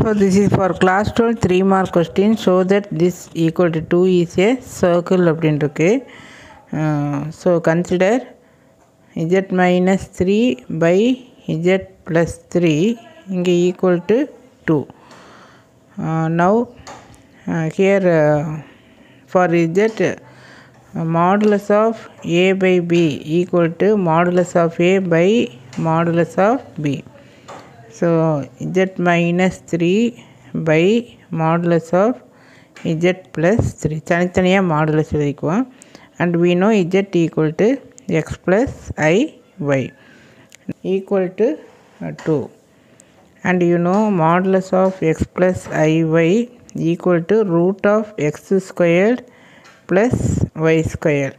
So this is for class 12 3 mark question. Show that this equal to 2 is a circle அப்படின்னு இருக்கு so consider z minus three by z plus three இங்கே equal to two now here for z modulus of a by b equal to modulus of a by modulus of b so z minus 3 by modulus of z plus 3 தனித்தனியாக modulus எழுதிக்குவோம் and we know z equal to x plus i y equal to uh, 2 and you know modulus of x plus i y equal to root of x squared plus y squared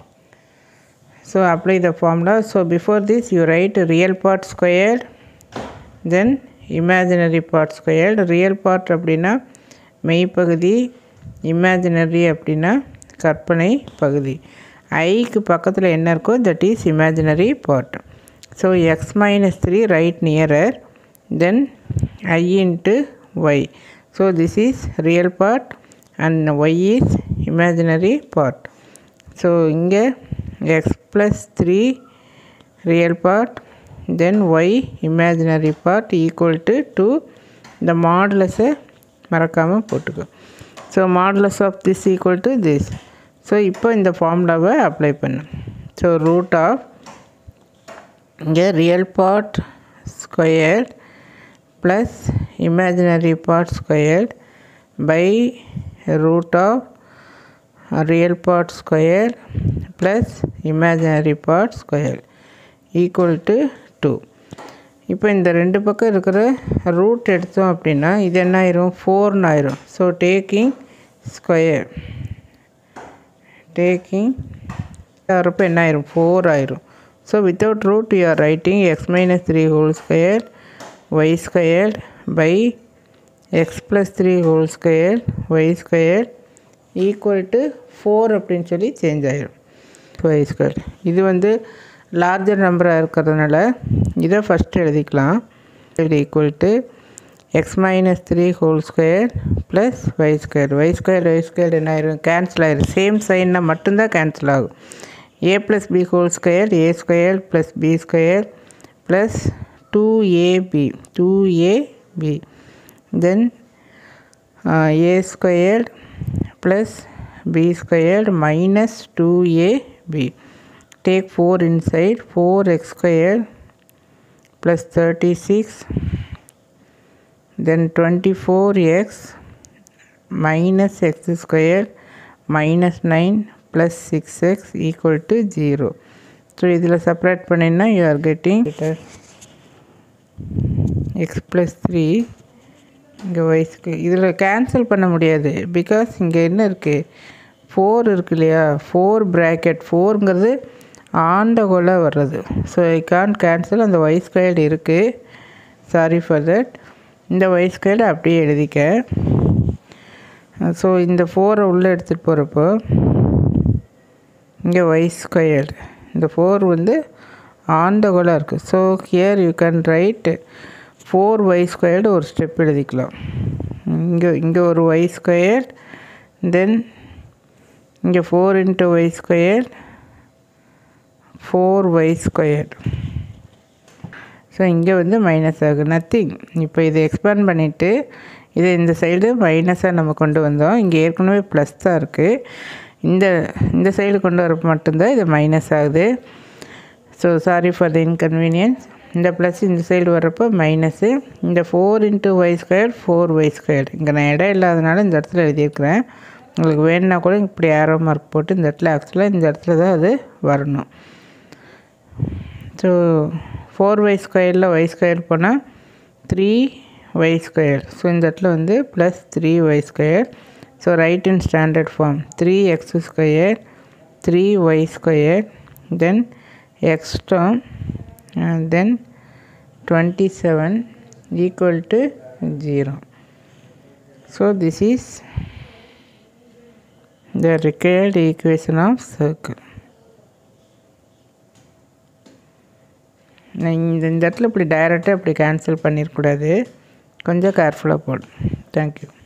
so apply the formula so before this you write real part squared then imaginary part squared real part அப்படின்னா மெய்ப்பகுதி imaginary அப்படின்னா கற்பனை பகுதி ஐக்கு பக்கத்தில் என்ன இருக்கோ that is imaginary part so x minus three right nearer then i into y so this is real part and y is imaginary part so இங்கே x plus three real part then y imaginary part equal to two இந்த மாடுலஸை மறக்காமல் போட்டுக்கோ so modulus of this equal to this so இப்போ இந்த ஃபார்முலாவை apply பண்ணு so root of இங்கே real part square plus imaginary part square by root of real part square plus imaginary part square equal to two இப்போ இந்த ரெண்டு பக்கம் இருக்கிற ரூட் எடுத்தோம் அப்படின்னா இது என்ன ஆயிரும் ஃபோர்னு ஆயிரும் ஸோ டேக்கிங் ஸ்கொயர் டேக்கிங் வரப்போ என்ன ஆயிரும் ஃபோர் ஆயிரும் so without root you are writing x minus three whole square y square by x plus three whole square y square equal to four அப்படின்னு சொல்லி சேஞ்ச் ஆயிரும் ஒய் ஸ்கொயர் இது வந்து larger நம்பராக இருக்கிறதுனால இதை ஃபஸ்ட்டு எழுதிக்கலாம் இது equal to x minus three whole square plus y square y square y square என்ன ஆயிரும் கேன்சல் ஆயிரும் சேம் சைன்னா மட்டும்தான் கேன்சல் ஆகும் a plus b whole square a square plus b square plus two a b two a b then a square plus b square minus two a b take 4 inside 4x square plus 36 then 24x minus x square minus 9 plus 6x equal to 0 so இதில் separate பண்ணினா you are getting x plus 3 இங்கே வயசுக்கு இதில் cancel பண்ண முடியாது because இங்கே என்ன இருக்குது ஃபோர் இருக்கு இல்லையா ஃபோர் ப்ராக்கெட் ஃபோருங்கிறது ஆண்டகோல வர்றது ஸோ ஐ கான் கேன்சல் அந்த ஒய் ஸ்கொயர்டு இருக்குது சாரி ஃபார் தட் இந்த ஒய் ஸ்கொயர்டு அப்படியே எழுதிக்க ஸோ இந்த ஃபோரை உள்ளே எடுத்துகிட்டு போகிறப்போ இங்கே ஒய் ஸ்கொயர்டு இந்த ஃபோர் வந்து ஆண்டகோலாக இருக்குது so here you can write four y squared ஒரு ஸ்டெப் எழுதிக்கலாம் இங்கே இங்கே ஒரு ஒய் ஸ்கொயர் தென் இங்கே four into y square four y square so இங்கே வந்து மைனஸ் ஆகும் நத்திங் இப்போ இதை எக்ஸ்பேண்ட் பண்ணிவிட்டு இதை இந்த சைடு மைனஸாக நம்ம கொண்டு வந்தோம் இங்கே ஏற்கனவே ப்ளஸ் தான் இருக்குது இந்த இந்த சைடு கொண்டு வரப்போ மட்டும்தான் இது மைனஸ் ஆகுது so sorry for the inconvenience இந்த ப்ளஸ் இந்த சைடு வர்றப்போ மைனஸு இந்த four into y square four y square இங்கே நான் இடம் இல்லாதனால இந்த இடத்துல எழுதியிருக்கிறேன் உங்களுக்கு வேணுன்னா கூட இப்படி ஆரோ மார்க் போட்டு இந்த இடத்துல ஆக்சுவலாக இந்த இடத்துல தான் அது வரணும் ஸோ ஃபோர் ஒய் ஸ்கொயரில் ஒய் ஸ்கொயர் போனால் த்ரீ ஒய் ஸ்கொயர் ஸோ இந்த இடத்துல வந்து plus three y square so right in standard form three x square three y square then x term then twenty seven equal to zero so this is the required equation of circle நான் இந்த இந்த இடத்துல இப்படி டைரெக்டாக இப்படி cancel பண்ணிடக்கூடாது கொஞ்சம் கேர்ஃபுல்லாக போடு தேங்க்யூ